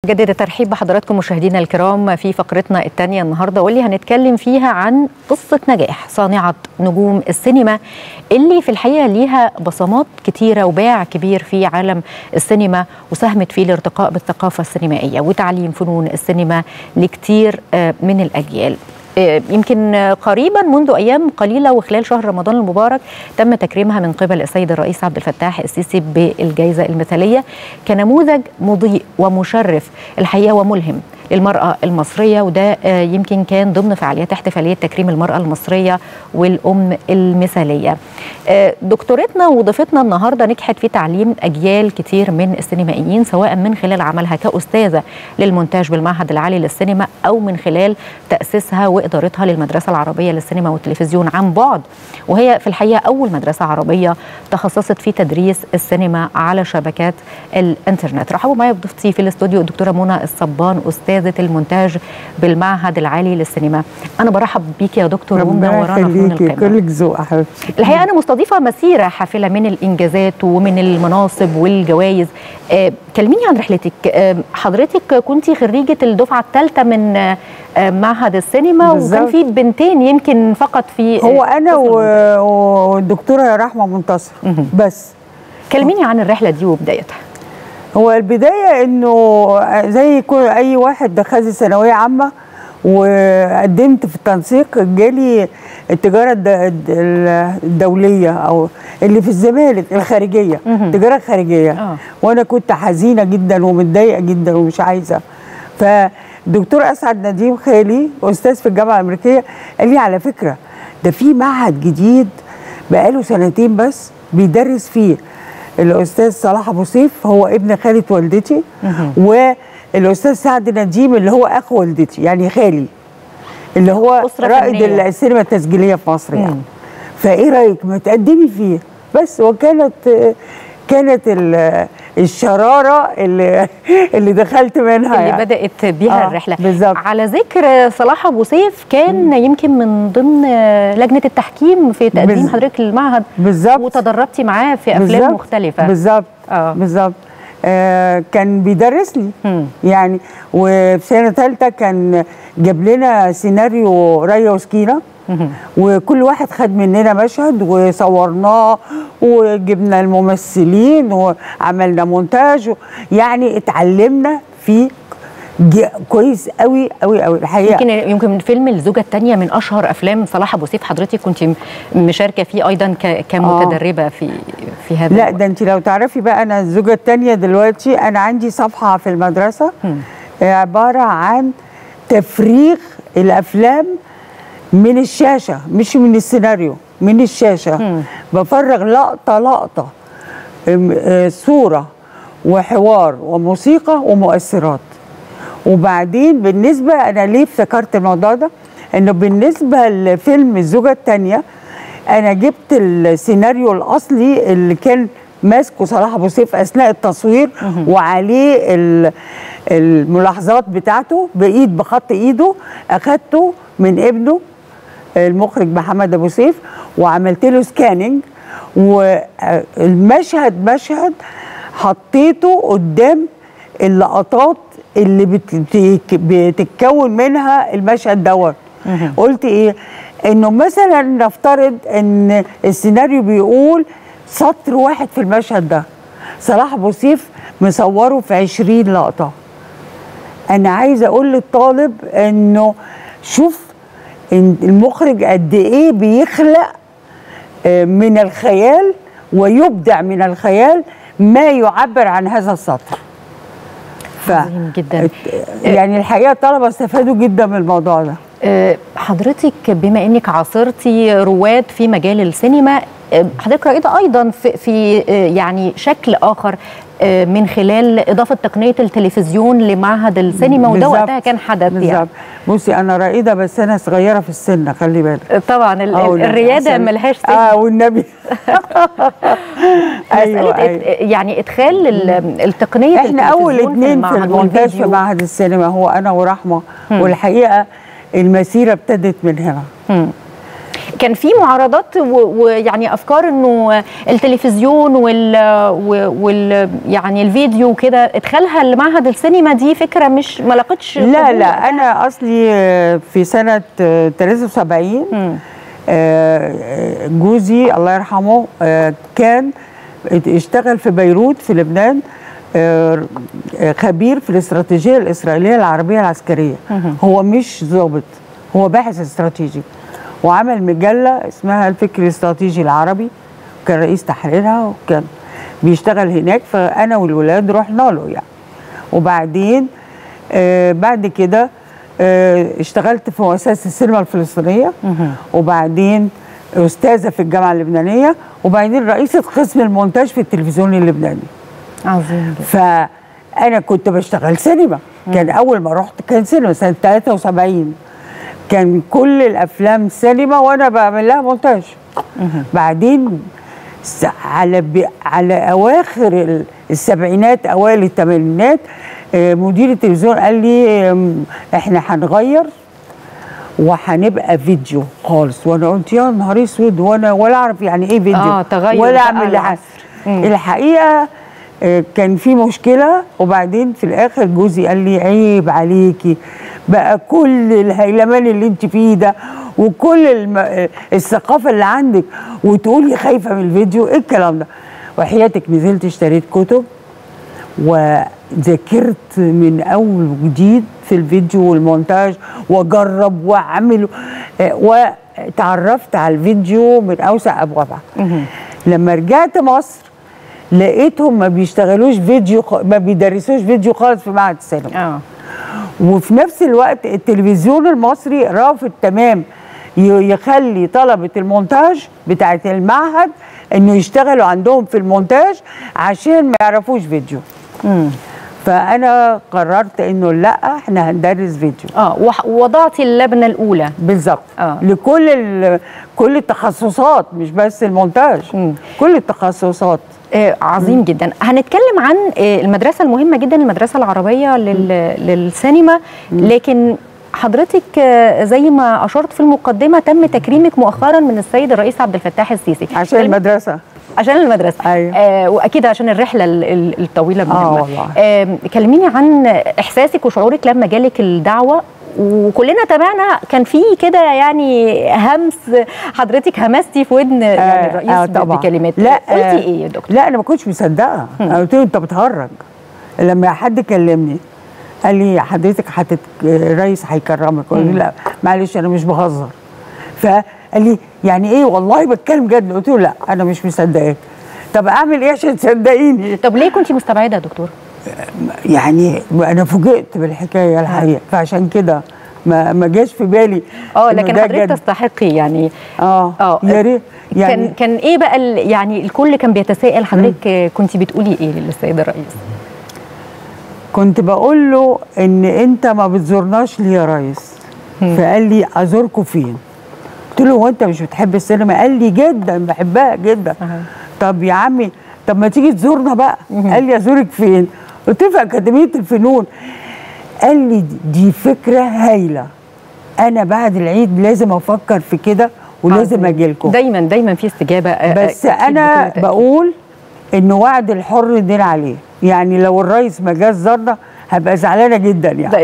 جدد الترحيب بحضراتكم مشاهدينا الكرام في فقرتنا الثانية النهاردة واللي هنتكلم فيها عن قصة نجاح صانعة نجوم السينما اللي في الحقيقة ليها بصمات كتيرة وباع كبير في عالم السينما وساهمت في الارتقاء بالثقافة السينمائية وتعليم فنون السينما لكتير من الأجيال يمكن قريبا منذ ايام قليله وخلال شهر رمضان المبارك تم تكريمها من قبل السيد الرئيس عبد الفتاح السيسي بالجائزه المثاليه كنموذج مضيء ومشرف الحقيقه وملهم للمرأة المصرية وده يمكن كان ضمن فعاليات احتفالية تكريم المرأة المصرية والأم المثالية دكتورتنا وضيفتنا النهاردة نجحت في تعليم أجيال كتير من السينمائيين سواء من خلال عملها كأستاذة للمونتاج بالمعهد العالي للسينما أو من خلال تأسيسها وإدارتها للمدرسة العربية للسينما والتلفزيون عن بعد وهي في الحقيقة أول مدرسة عربية تخصصت في تدريس السينما على شبكات الإنترنت رحبوا معايا بضيفتي في الاستوديو الدكتورة منى الصبان أستاذ استاذه المونتاج بالمعهد العالي للسينما انا برحب بيكي يا دكتور ومنورانا فنون القمه كلك ذوق حبيبتي الحقيقه انا مستضيفه مسيره حافله من الانجازات ومن المناصب والجوائز آه كلميني عن رحلتك آه حضرتك كنت خريجه الدفعه الثالثه من آه معهد السينما بالزبط. وكان في بنتين يمكن فقط في هو انا والدكتوره رحمه منتصر بس كلميني عن الرحله دي وبدايتها هو البدايه انه زي كل اي واحد دخل ثانويه عامه وقدمت في التنسيق جالي التجاره الدوليه او اللي في الزمالك الخارجيه التجاره الخارجيه آه. وانا كنت حزينه جدا ومتضايقه جدا ومش عايزه فدكتور اسعد نديم خالي استاذ في الجامعه الامريكيه قال لي على فكره ده في معهد جديد بقاله سنتين بس بيدرس فيه الاستاذ صلاح ابو سيف هو ابن خاله والدتي والاستاذ سعد نديم اللي هو اخو والدتي يعني خالي اللي هو رائد السينما التسجيليه في مصر يعني فايه رايك ما تقدمي فيه بس وكانت كانت الشراره اللي اللي دخلت منها اللي يعني. بدات بيها آه الرحله بالزبط. على ذكر صلاح ابو سيف كان مم. يمكن من ضمن لجنه التحكيم في تقديم بز... حضرتك للمعهد بالظبط وتدربتي معاه في افلام بالزبط. مختلفه بالظبط آه. بالظبط آه كان بيدرس لي مم. يعني وفي سنه ثالثه كان جاب لنا سيناريو ريا وسكينه وكل واحد خد مننا مشهد وصورناه وجبنا الممثلين وعملنا مونتاج يعني اتعلمنا فيه كويس قوي قوي قوي الحقيقه يمكن يمكن فيلم الزوجه الثانيه من اشهر افلام صلاح ابو سيف حضرتك كنت مشاركه فيه ايضا كمتدربه آه. في في هذا لا ده انت لو تعرفي بقى انا الزوجه الثانيه دلوقتي انا عندي صفحه في المدرسه م. عباره عن تفريغ الافلام من الشاشه مش من السيناريو من الشاشه م. بفرغ لقطه لقطه صوره وحوار وموسيقى ومؤثرات وبعدين بالنسبه انا ليه افتكرت الموضوع ده انه بالنسبه لفيلم الزوجه الثانيه انا جبت السيناريو الاصلي اللي كان ماسكه صلاح ابو سيف اثناء التصوير وعليه الملاحظات بتاعته بايد بخط ايده اخدته من ابنه المخرج محمد ابو سيف وعملت له سكاننج والمشهد مشهد حطيته قدام اللقطات اللي بتتكون منها المشهد دوت قلت ايه انه مثلا نفترض ان السيناريو بيقول سطر واحد في المشهد ده صلاح ابو سيف مصوره في 20 لقطه انا عايزه اقول للطالب انه شوف المخرج قد ايه بيخلق من الخيال ويبدع من الخيال ما يعبر عن هذا السطر ف جدا يعني الحقيقه الطلبه استفادوا جدا من الموضوع ده حضرتك بما انك عاصرتي رواد في مجال السينما حضرتك رائده ايضا في, في يعني شكل اخر من خلال اضافه تقنيه التلفزيون لمعهد السينما وده وقتها كان حدث بالزبط. يعني بصي انا رائده بس انا صغيره في السن خلي بالك طبعا الرياده ملهاش سن اه والنبي ايوه, أيوة. يعني ادخال التقنيه احنا اول اثنين في المونتاج في معهد السينما هو انا ورحمه م. والحقيقه المسيره ابتدت من هنا م. كان في معارضات و- ويعني افكار انه التلفزيون وال, وال يعني الفيديو وكده ادخالها لمعهد السينما دي فكره مش ما لقتش لا قبول. لا انا اصلي آه، في سنه آه، 73 مم. آه، جوزي الله يرحمه آه، كان اشتغل في بيروت في لبنان آه، آه، خبير في الاستراتيجيه الاسرائيليه العربيه العسكريه هو مش ضابط هو باحث استراتيجي وعمل مجله اسمها الفكر الاستراتيجي العربي كان رئيس تحريرها وكان بيشتغل هناك فانا والولاد رحنا له يعني وبعدين آه بعد كده آه اشتغلت في مؤسسه السينما الفلسطينيه وبعدين استاذه في الجامعه اللبنانيه وبعدين رئيسه قسم المونتاج في التلفزيون اللبناني عظيم جدا فانا كنت بشتغل سينما كان اول ما رحت كان سينما سنه 73 كان كل الافلام سينما وانا بعمل لها مونتاج بعدين س- على ب... على اواخر ال- السبعينات اوائل الثمانينات آه، مدير التلفزيون قال لي آم، احنا هنغير وهنبقى فيديو خالص وانا قلت يا نهار اسود وانا ولا اعرف يعني ايه فيديو آه، تغير ولا بقى اعمل العصر. حاجه الحقيقه آه، كان في مشكله وبعدين في الاخر جوزي قال لي عيب عليكي بقى كل الهيلمان اللي انت فيه ده وكل الم... آه، الثقافه اللي عندك وتقولي خايفه من الفيديو ايه الكلام ده وحياتك نزلت اشتريت كتب وذاكرت من اول وجديد في الفيديو والمونتاج واجرب واعمل آه، وتعرفت على الفيديو من اوسع ابوابها لما رجعت مصر لقيتهم ما بيشتغلوش فيديو خ- ما بيدرسوش فيديو خالص في معهد السينما اه وفي نفس الوقت التلفزيون المصري رافض تمام ي- يخلي طلبة المونتاج بتاعت المعهد انه يشتغلوا عندهم في المونتاج عشان ما يعرفوش فيديو فانا قررت انه لا احنا هندرس فيديو اه وح- ووضعتي اللبنه الاولى بالظبط آه. لكل ال- كل التخصصات مش بس المونتاج مم. كل التخصصات آه عظيم جدا هنتكلم عن آه المدرسة المهمة جدا المدرسة العربية لل... للسينما لكن حضرتك آه زي ما أشرت في المقدمة تم تكريمك مؤخرا من السيد الرئيس عبد الفتاح السيسي عشان كلمة- المدرسه عشان المدرسة أيوة. آه واكيد عشان الرحله ال- ال- الطويله المهمه والله. آه كلميني عن احساسك وشعورك لما جالك الدعوه وكلنا تابعنا كان في كده يعني همس حضرتك همستي في ودن يعني الرئيس آه ب- طبعا بكلمات لا قلتي آه ايه يا دكتور؟ لا انا ما كنتش مصدقه انا قلت له انت بتهرج لما حد كلمني قال لي حضرتك حتت الرئيس هيكرمك قلت له لا معلش انا مش بهزر فقال لي يعني ايه والله بتكلم جد قلت له لا انا مش مصدقاك طب اعمل ايه عشان تصدقيني طب ليه كنت مستبعده يا دكتور؟ يعني انا فوجئت بالحكايه الحقيقه فعشان كده ما ما جاش في بالي اه إنه لكن ده حضرتك جد. تستحقي يعني اه اه يا ريت يعني يعني كان كان ايه بقى ال- يعني الكل كان بيتساءل حضرتك كنت بتقولي ايه للسيد الرئيس؟ كنت بقول له ان انت ما بتزورناش ليه يا ريس فقال لي ازوركم فين قلت له هو انت مش بتحب السينما قال لي جدا بحبها جدا أها. طب يا عمي طب ما تيجي تزورنا بقى قال لي ازورك فين قلت له في اكاديميه الفنون قال لي دي فكره هايله انا بعد العيد لازم افكر في كده ولازم اجي لكم دايما دايما في استجابه آه، بس أكيد انا بكل تأكيد. بقول ان وعد الحر دين عليه يعني لو الرئيس ما جاش زارنا هبقى زعلانه جدا يعني